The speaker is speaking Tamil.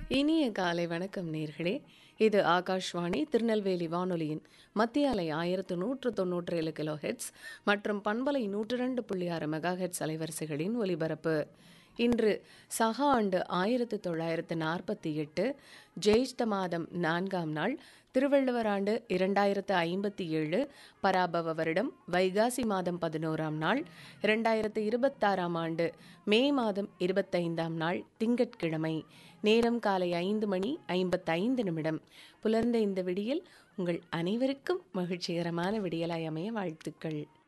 இனிய காலை வணக்கம் நேர்களே இது ஆகாஷ்வாணி திருநெல்வேலி வானொலியின் மத்திய அலை ஆயிரத்து நூற்று தொன்னூற்றி ஏழு கிலோ ஹெட்ஸ் மற்றும் பண்பலை நூற்று ரெண்டு புள்ளி ஆறு மெகா ஹெட்ஸ் அலைவரிசைகளின் ஒலிபரப்பு இன்று சக ஆண்டு ஆயிரத்து தொள்ளாயிரத்து நாற்பத்தி எட்டு ஜெயிஷ்ட மாதம் நான்காம் நாள் திருவள்ளுவர் ஆண்டு இரண்டாயிரத்து ஐம்பத்தி ஏழு பராபவ வருடம் வைகாசி மாதம் பதினோராம் நாள் இரண்டாயிரத்து இருபத்தாறாம் ஆண்டு மே மாதம் இருபத்தைந்தாம் நாள் திங்கட்கிழமை நேரம் காலை ஐந்து மணி ஐம்பத்தைந்து நிமிடம் புலர்ந்த இந்த விடியல் உங்கள் அனைவருக்கும் மகிழ்ச்சிகரமான விடியலாய் அமைய வாழ்த்துக்கள்